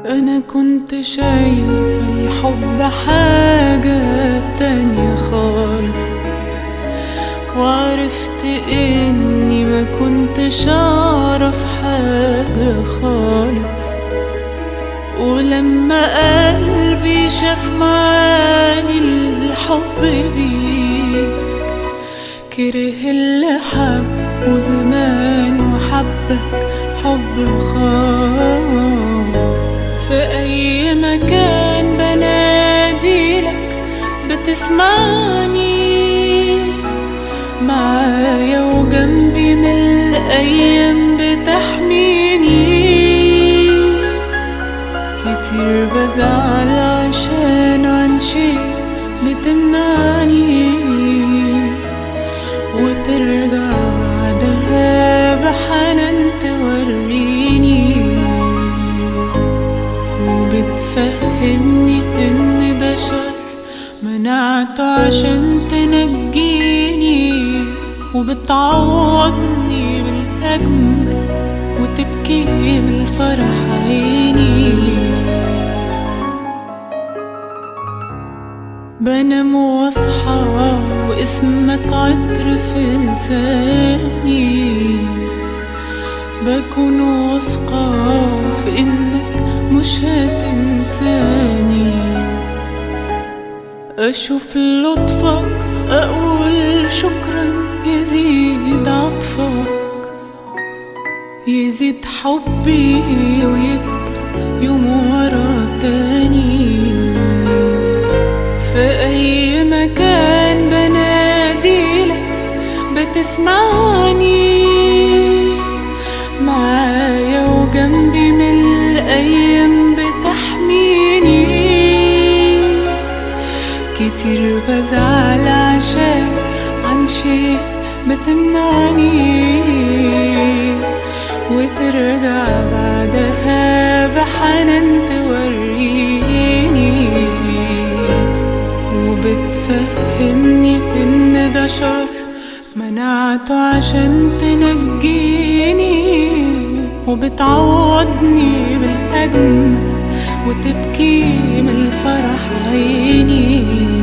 أنا كنت شايفة الحب حاجة تانية خالص وعرفت إني ما كنتش أعرف حاجة خالص ولما قلبي شاف معاني الحب بيك كره اللي حبه زمان وحبك حب خاص في أي مكان بناديلك بتسمعني معايا وجنبي من الأيام بتحميني كتير بزعل عشان عن شي بتمنعني وترجع بعدها بحنان توريني وبتفهمني ان ده شر منعته عشان تنجيني وبتعوضني بالأجمل وتبكي من الفرح عيني بنام واصحى واسمك عطر في لساني بكون واثقة في انك مش هتنساني اشوف لطفك اقول شكرا يزيد عطفك يزيد حبي ويكبر يوم ورا تاني في أي مكان بناديلك بتسمعني معايا وجنبي من الأيام بتحميني كتير بزعل عشان عن شي بتمنعني وترجع بعدها بحنان توريني وبتفهمني ان ده شر منعته عشان تنجيني وبتعوضني بالاجمل وتبكي من الفرح عيني